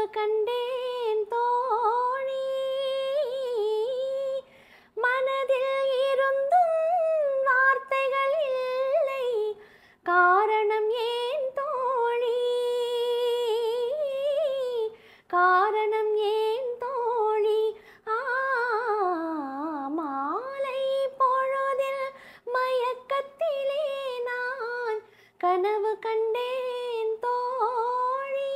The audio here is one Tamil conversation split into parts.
கண்டேன் தோழி மனதில் இருந்தும் வார்த்தைகள் இல்லை காரணம் ஏன் தோழி காரணம் ஏன் தோழி ஆ, மாலை பொழுதில் மயக்கத்திலே நான் கனவு கண்டேன் தோழி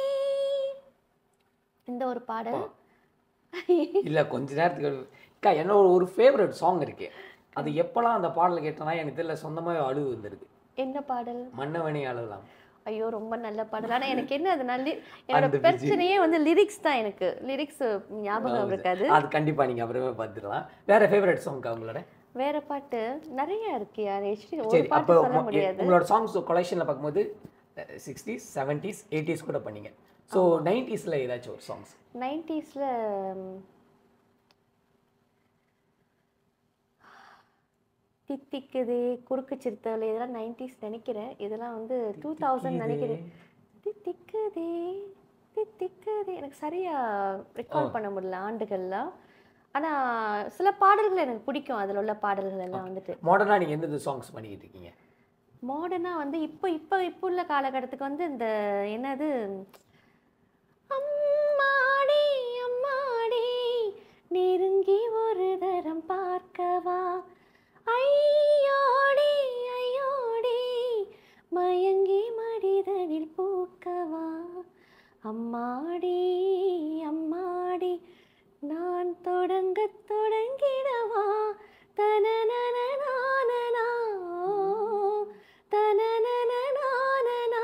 இந்த ஒரு பாடல் இல்லை கொஞ்ச நேரத்துக்கு அக்கா என்னோட ஒரு ஃபேவரட் சாங் இருக்கு அது எப்போல்லாம் அந்த பாடல் கேட்டனா எனக்கு தெரியல சொந்தமாக அழுவு வந்துருக்கு என்ன பாடல் மன்னவனே அழுகலாம் ஐயோ ரொம்ப நல்ல பாடல் ஆனா எனக்கு என்ன அது நல்ல என்னோட அந்த பிரச்சனையே வந்து லிரிக்ஸ் தான் எனக்கு லிரிக்ஸ் ஞாபகம் இருக்காது அது கண்டிப்பா நீங்க அப்புறமே பார்த்துக்கலாம் வேற ஃபேவரட் சாங்க்கா உங்களோட வேற பாட்டு நிறைய இருக்கு யார் ஹெச்டி ஒரு சரி அப்போ பாட்டு சொல்ல ம- முடியாது உங்களோட சாங்ஸ் கொலெக்ஷனில் பார்க்கும்போது சிக்ஸ்டீஸ் செவன்டீஸ் எயிட்டிஸ் கூட பண்ணீங்க ஸோ நைன்டிஸில் ஏதாச்சும் ஒரு சாங்ஸ் நைன்டிஸ்ல தித்திக்குதே குறுக்கு சிறுத்தவளை இதெல்லாம் நைன்டிஸ் நினைக்கிறேன் இதெல்லாம் வந்து டூ தௌசண்ட் நினைக்கிறேன் தித்திக்குதே தித்திக்குதே எனக்கு சரியா ரெக்கார்ட் பண்ண முடியல ஆண்டுகள்லாம் ஆனா சில பாடல்கள் எனக்கு பிடிக்கும் அதுல உள்ள பாடல்கள் எல்லாம் வந்துட்டு மாடர்னாக நீங்கள் எந்தெந்த சாங்ஸ் பண்ணிக்கிட்டு இருக்கீங்க மாடர்னா வந்து இப்போ இப்போ இப்போ உள்ள காலகட்டத்துக்கு வந்து இந்த என்னது அம்மாடி அம்மாடி நெருங்கி ஒரு தரம் பார்க்கவா ஐயோடி ஐயோடி மயங்கி மடிதனில் பூக்கவா அம்மாடி அம்மாடி நான் தொடங்க தொடங்கிடவா தனனனனானனா தனனனனானனா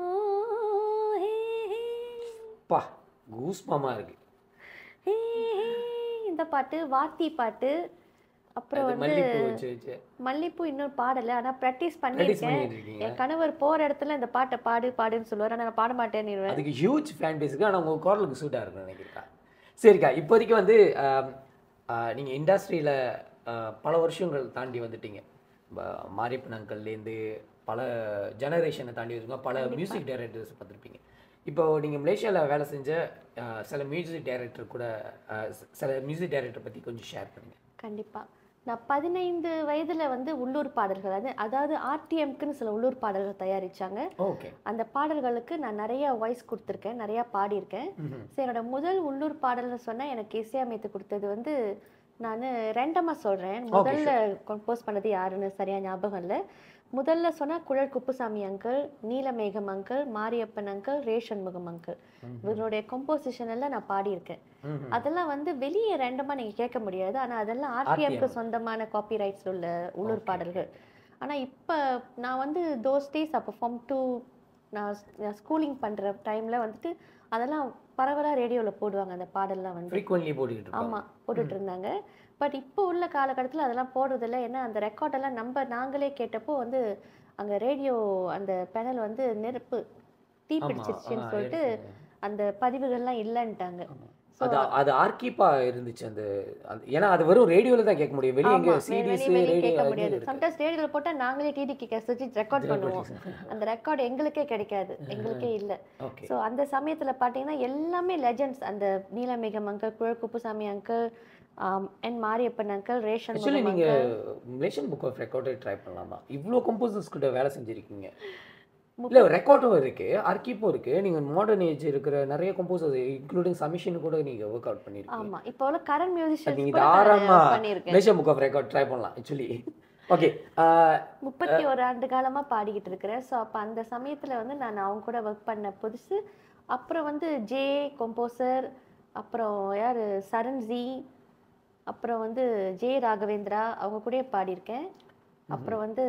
ஹே ஹே பா கூஸ்பமாக இருக்கு ஹே, ஹே. இந்த பாட்டு வாத்தி பாட்டு அப்புறம் அது வந்து மல்லிப்பூ வச்சு வச்சு மல்லிப்பூ இன்னும் பாடல ஆனா ப்ராக்டிஸ் ப்ராக்டிஸ் பண்ணியிருக்கேன் பண்ணிட்டு இருக்கீங்க என் கணவர் போற இடத்துல இந்த பாட்டை பாடு பாடுன்னு சொல்லுவார் ஆனா நான் பாட மாட்டேன்னு அதுக்கு ஹியூஜ் ஃபேன் பேஸுக்கு ஆனால் உங்கள் குரலுக்கு சூட்டாக இருக்குன்னு நினைக்கிறேன் சரிக்கா இப்போதைக்கு வந்து நீங்கள் இண்டஸ்ட்ரியில் பல வருஷங்கள் தாண்டி வந்துட்டீங்க ப- மாரியப்பன் அங்கிள்லேருந்து பல ஜெனரேஷனை தாண்டி வச்சுருக்கோம் பல மியூசிக் டைரக்டர்ஸ் பார்த்துருப்பீங்க இப்போ நீங்கள் மலேசியாவில் வேலை செஞ்ச அஹ், சில மியூசிக் டைரக்டர் கூட அஹ், சி- சில மியூசிக் டைரக்டர் பற்றி கொஞ்சம் ஷேர் பண்ணுங்க கண்டிப்பா நான் பதினைந்து வயதுல வந்து உள்ளூர் பாடல்கள் அது அதாவது ஆர்டிஎம்க்குன்னு சில உள்ளூர் பாடல்கள் தயாரிச்சாங்க ஓகே அந்த பாடல்களுக்கு நான் நிறைய வாய்ஸ் கொடுத்துருக்கேன் நிறைய பாடியிருக்கேன் ஸோ என்னோட முதல் உள்ளூர் பாடல்னு சொன்னா எனக்கு இசையமைத்து கொடுத்தது வந்து நான் ரெண்டமா சொல்றேன் முதல்ல கம்போஸ் பண்ணது யாருன்னு சரியா ஞாபகம் இல்லை முதல்ல சொன்னா Kuzhal Kuppusamy uncle Neelamegam uncle Mariappan uncle ரேஷன்முகம் அங்கிள் இவருடைய கம்போசிஷன் எல்லாம் நான் பாடியிருக்கேன் அதெல்லாம் வந்து வெளியே ரேண்டமா நீங்க கேட்க முடியாது ஆனா அதெல்லாம் ஆர்டிஎம்க்கு சொந்தமான காப்பி ரைட்ஸ் உள்ள உள்ளூர் பாடல்கள் ஆனா இப்ப நான் வந்து தோஸ் டேஸ் அப்போ ஃபார்ம் டூ நான் ஸ்கூலிங் பண்ற டைம்ல வந்துட்டு அதெல்லாம் பரவலா ரேடியோல போடுவாங்க அந்த பாடல்லாம் வந்து ஃப்ரீக்வெண்ட்லி போட்டுக்கிட்டு இருப்பாங்க ஆமா போட்டுட்டு இருந்தாங்க பட் இப்போ உள்ள காலகட்டத்துல அதெல்லாம் போடுறதில்ல ஏன்னா அந்த ரெக்கார்ட் எல்லாம் நம்ம நாங்களே கேட்டப்போ வந்து அங்க ரேடியோ அந்த பேனல் வந்து நெருப்பு தீ ஆமா, பிடிச்சிருச்சுன்னு ஆ, சொல்லிட்டு எடுத்து- அந்த பதிவுகள்லாம் இல்லைன்ட்டாங்க அது அது ஆர்கிப்பா இருந்துச்சு அந்த அந்த- ஏன்னா அது வெறும் ரேடியோல தான் கேட்க முடியும் வெளியே எங்க ஆமா, வெளிய- சிடிஸ் வெளிய ரேடியோ கேட்க முடியாது சம்டைம்ஸ் ரேடியோல போட்டா நாங்களே டிடிக்கு கேசட் ரெக்கார்ட் பண்ணுவோம் அந்த ரெக்கார்ட் எங்களுக்கே கிடைக்காது எங்களுக்கே இல்ல ஓகே சோ அந்த சமயத்துல பாத்தீங்கன்னா எல்லாமே லெஜெண்ட்ஸ் அந்த நீலமேகம் அங்கிள் குழல் குப்புசாமி அங்கிள் என் மாரியப்பன் அங்கிள் ரேஷன் ஆக்சுவலி நீங்க மலேசியன் புக் ஆஃப் ரெக்கார்டே ட்ரை பண்ணலாமா இவ்வளோ கம்போசர்ஸ் கிட்ட வேலை செஞ்சிருக்கீங்க இல்ல ரெக்கார்டும் இருக்கு ஆர்கிப்பும் இருக்கு நீங்க மாடர்ன் ஏஜ் இருக்கிற நிறைய கம்போசர்ஸ் இன்க்ளூடிங் சமிஷன் கூட நீங்க ஒர்க் அவுட் பண்ணிருக்கீங்க ஆமா இப்போ உள்ள கரண்ட் மியூசிஷியன்ஸ் நீங்க கூட தாராளமா நான் பண்ணியிருக்கேன் Malaysian book of record try பண்ணலாம் ஆக்சுவலி ஓகே முப்பத்தி ஒரு ஆண்டு காலமா பாடிக்கிட்டு இருக்கிறேன் ஸோ அப்ப அந்த சமயத்துல வந்து நான் அவங்க கூட ஒர்க் பண்ண புதுசு அப்புறம் வந்து ஜே கம்போசர் அப்புறம் யாரு சரண்ஜி அப்புறம் வந்து ஜே ராகவேந்திரா அவங்க கூடயே பாடியிருக்கேன் அப்புறம் வந்து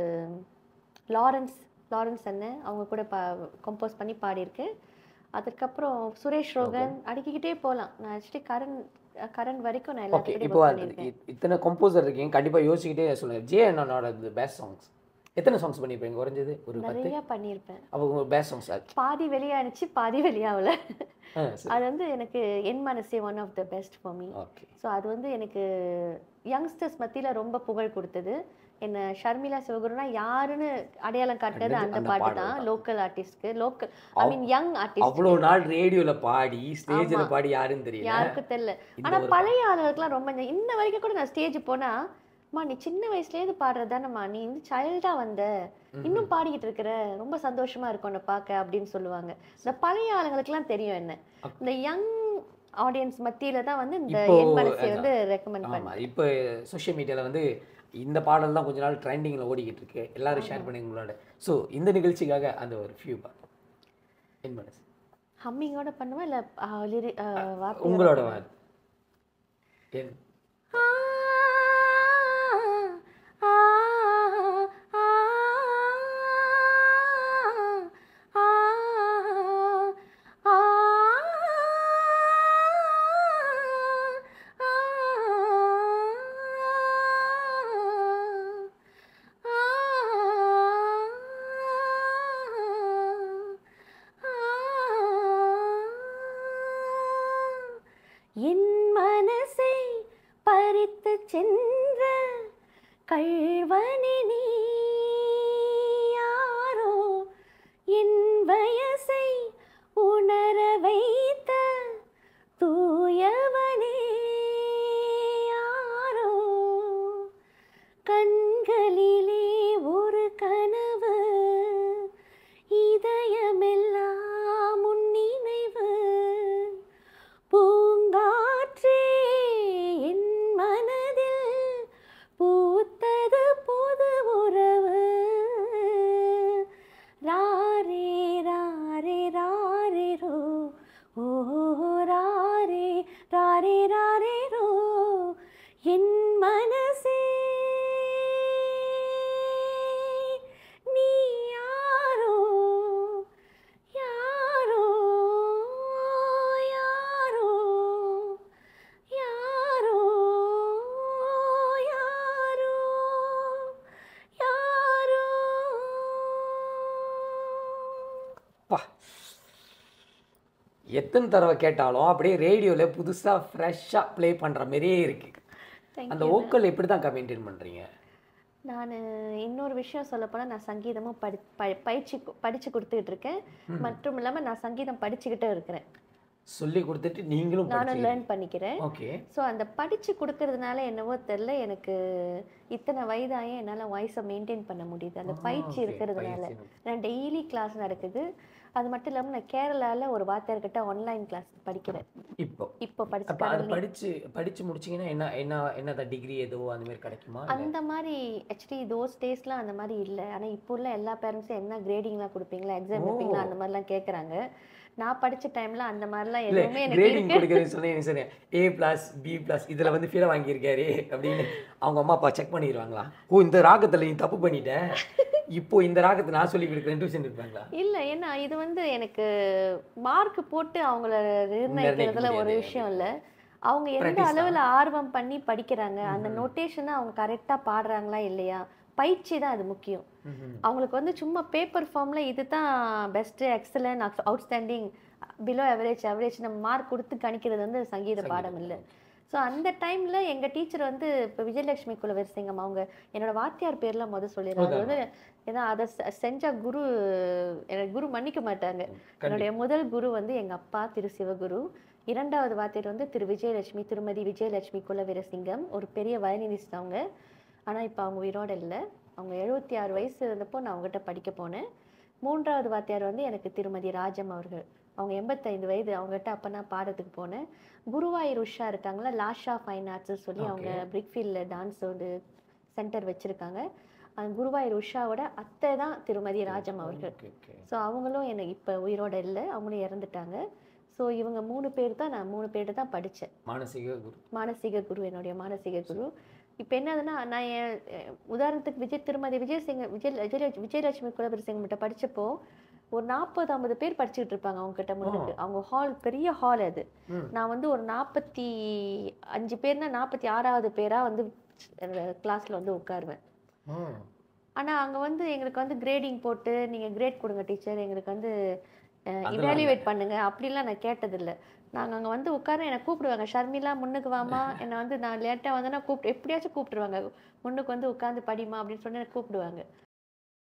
லாரன்ஸ் லாரன்ஸ் அண்ணன் அவங்க கூட பா கம்போஸ் பண்ணி பாடியிருக்கேன் அதுக்கப்புறம் சுரேஷ் ரோகன் அடுக்கிக்கிட்டே போகலாம் நான் ஆக்சுவலி கரண் கரண் வரைக்கும் நான் ஓகே எல்லாத்துக்கிட்டையும் இப்போ work அது பண்ணியிருக்கேன் இ- இத்தனை கம்போசர் இருக்கீங்க கண்டிப்பா யோசிச்சுக்கிட்டே சொல்லுங்க ஜே என்னோட பெஸ்ட் சாங்ஸ் எத்தனை சாங்ஸ் பண்ணிருப்பீங்க குறைஞ்சது ஒரு பத்து நிறைய பண்ணியிருப்பேன் அப்போ உங்க பெஸ்ட் சாங்ஸ் பாதி வெளியானுச்சு பாதி வெளியாகல ஆ சரி அது வந்து எனக்கு என் மனசே one of the best for me okay so அது வந்து எனக்கு யங்ஸ்டர்ஸ் மத்தியில் ரொம்ப புகழ் கொடுத்தது என்ன ஷர்மிளா சிவகுருனா யாருன்னு அடையாளம் காட்டுறது அந்த அந்த பாட்டு பாடல் தான் தான். லோக்கல் ஆர்டிஸ்ட்க்கு local I mean young artist அவ்வளோ நாள் ரேடியோல பாடி ஸ்டேஜ்ல பாடி யாருன்னு தெரியல யாருக்கும் தெரியல இந்த ஆனா ஒரு பழைய ஆளுகளுக்குலாம் ரொம்ப இந்த- இன்ன வரைக்கும் கூட நான் ஸ்டேஜ் போனா அம்மா நீ சின்ன வயசுலேருந்து பாடுறது தானம்மா நீ வந்து சைல்டா வந்த இன்னும் பாடிக்கிட்டு இருக்கிற ரொம்ப சந்தோஷமா இருக்கும் உன்னை பார்க்க அப்படின்னு சொல்லுவாங்க இந்த பழைய ஆளுங்களுக்குலாம் தெரியும் என்ன இந்த யங் ஆடியன்ஸ் மத்தியில தான் வந்து இந்த இப்போ என் மனசை அதான். வந்து ரெக்கமெண்ட் பண்ண ஆமா இப்போ சோஷியல் மீடியால வந்து இந்த பாடல் தான் கொஞ்ச நாள் ட்ரெண்டிங்ல ஓடிக்கிட்டு இருக்கு எல்லாரும் ஷேர் பண்ணி உங்களோட ஸோ இந்த நிகழ்ச்சிக்காக அந்த ஒரு ஃபியூ என் மனசு ஹம்மிங்கோட பண்ணுவா இல்ல ஆ, lyri- ஆ, வார்த்தையோட உங்களோட பண்ணுவா? வார் என் ஆ, ஆ, ஆ, ஆ, ஆ, என் மனசை பறித்து சென்ற கள்வனே நீ யாரோ என் வயசை உணர வைத்த தூயவனே யாரோ கண்களிலே ஒரு கனவு இதயமெல்லாம் உன் நினைவு பூங்காற்றே என் மனதில் பூத்தது புது உறவு ராரே ராரே ராரே ரோ ஓ ராரே ராரே ராரே ரோ என் மனசே நீ யாரோ யாரோ யாரோ யாரோ யாரோ யாரோ பா எத்தனை தடவை கேட்டாலும் அப்படியே ரேடியோல புதுசா ஃப்ரெஷ்ஷா ப்ளே பண்ற மாதிரியே இருக்கு Thank அந்த ஓக்கல் எப்படி தான் மெயின்டைன் பண்றீங்க நான் இன்னொரு விஷயம் சொல்ல நான் சங்கீதமும் படி ப- பயிற்சி கு- படிச்சு கொடுத்துக்கிட்டு இருக்கேன் மற்றும் இல்லாம நான் சங்கீதம் படிச்சுக்கிட்டே இருக்கிறேன் சொல்லி கொடுத்துட்டு நீங்களும் நானும் லேர்ன் பண்ணிக்கிறேன் ஓகே ஸோ அந்த படிச்சு கொடுக்கறதுனால என்னவோ தெரில எனக்கு இத்தனை வயதாயும் என்னால் வாய்ஸை மெயின்டைன் பண்ண முடியுது அந்த பயிற்சி okay. இருக்கிறதுனால பயிற்சி. நான் டெய்லி கிளாஸ் நடக்குது அது மட்டும் இல்லாமல் நான் கேரளால ஒரு வாத்தியார்கிட்ட ஆன்லைன் கிளாஸ் படிக்கிறேன் இப்போ இப்போ படிச்சு அப்ப அது படிச்சு படிச்சு முடிச்சீங்கன்னா என்ன என்ன என்னதான் டிகிரி ஏதோ அந்த மாதிரி கிடைக்குமா இல்ல? அந்த மாதிரி ஆக்சுவலி தோஸ் டேஸ்லாம் அந்த மாதிரி இல்லை ஆனால் இப்போ உள்ள எல்லா பேரண்ட்ஸும் என்ன கிரேடிங்லாம் கொடுப்பீங்களா எக்ஸாம் வைப்பீங்களா அந்த மாதிரிலாம் கேட்குறாங்க நான் படிச்ச டைம்ல அந்த மாதிரிலாம் இல்ல எதுவுமே எனக்கு கிரேடிங் இருக்கு கொடுக்கறது சொன்னேன் சொன்னேன் ஏ பிளஸ் பி பிளஸ் இதுல வந்து ஃபீல வாங்கியிருக்காரு அப்படின்னு அவங்க அம்மா அப்பா செக் பண்ணிடுவாங்களா ஓ இந்த ராகத்துல நீ தப்பு பண்ணிட்ட இப்போ இந்த ராகத்தை நான் சொல்லி கொடுக்குறேன் டியூஷன் இருப்பாங்களா இல்ல ஏன்னா இது வந்து எனக்கு மார்க் போட்டு அவங்கள நிர்ணயிக்கிறதுல ஒரு முடியாது. விஷயம் இல்ல அவங்க எந்த Practice தான். அளவுல ஆர்வம் பண்ணி படிக்கிறாங்க அந்த நோட்டேஷனை அவங்க கரெக்டா பாடுறாங்களா இல்லையா பயிற்சி தான் அது முக்கியம் அவங்களுக்கு வந்து சும்மா பேப்பர் ஃபார்ம்ல இதுதான் best excellent outstanding below average average நம்ம மார்க் கொடுத்து கணிக்கிறது வந்து சங்கீத பாடம் இல்லை ஸோ அந்த டைம்ல எங்க டீச்சர் வந்து இப்போ விஜயலட்சுமி குலவரிசிங்கம் அவங்க என்னோட வாத்தியார் பேர்லாம் முத சொல்லிடுறாங்க அது வந்து ஏன்னா அதை செ- செஞ்சா குரு எனக்கு குரு மன்னிக்க மாட்டாங்க என்னுடைய முதல் குரு வந்து எங்க அப்பா திரு சிவகுரு இரண்டாவது வாத்தியார் வந்து திரு விஜயலட்சுமி திருமதி விஜயலட்சுமி குலவீரசிங்கம் ஒரு பெரிய வயலினிஸ்ட் அவங்க ஆனா இப்போ அவங்க உயிரோட இல்லை அவங்க எழுபத்தி ஆறு வயசு இருந்தப்போ நான் அவங்ககிட்ட படிக்க போனேன் மூன்றாவது வாத்தியார் வந்து எனக்கு திருமதி ராஜம் அவர்கள் அவங்க எண்பத்தைந்து வயது அவங்ககிட்ட அப்போ நான் பாடத்துக்கு போனேன் குருவாயூர் உஷா இருக்காங்களா லாஷா ஃபைன் ஆர்ட்ஸ் சொல்லி அவங்க பிரிக்ஃபீல்டில் டான்ஸ் ஒரு சென்டர் வச்சிருக்காங்க அந்த குருவாயூர் உஷாவோட அத்தை தான் திருமதி ராஜம் அவர்கள் ஓகே ஓகே ஸோ அவங்களும் எனக்கு இப்போ உயிரோட இல்லை அவங்களும் இறந்துட்டாங்க ஸோ இவங்க மூணு பேர் தான் நான் மூணு பேர்கிட்ட தான் படித்தேன் மானசீக குரு மானசீக குரு என்னுடைய மானசீக குரு இப்போ என்னதுன்னா நான் என் என் உதாரணத்துக்கு விஜய் திருமதி விஜய் சிங் விஜய் விஜய் விஜயலட்சுமி குலபரி சிங் கிட்ட படிச்சப்போ ஒரு நாற்பது ஐம்பது பேர் படிச்சுட்டு இருப்பாங்க அவங்க கிட்ட முன்னுக்கு அவங்க ஹால் பெரிய ஹால் அது ம். நான் வந்து ஒரு நாற்பத்தி அஞ்சு பேர்னா நாற்பத்தி ஆறாவது பேரா வந்து கிளாஸ்ல வந்து உட்காருவேன் ம். ஆனா அங்க வந்து எங்களுக்கு வந்து கிரேடிங் போட்டு நீங்க கிரேட் கொடுங்க டீச்சர் எங்களுக்கு வந்து அதெல்லாம் இவாலுவேட் பண்ணுங்க அப்படிலாம் நான் கேட்டதில்ல நாங்கள் அங்கே வந்து உட்கார என்னை கூப்பிடுவாங்க ஷர்மிளா முன்னுக்கு வாமா என்னை வந்து நான் லேட்டாக வந்தேன்னா கூப்பிட்டு எப்படியாச்சும் கூப்பிட்டுருவாங்க முன்னுக்கு வந்து உட்காந்து படிமா அப்படின்னு சொல்லி என்னை கூப்பிடுவாங்க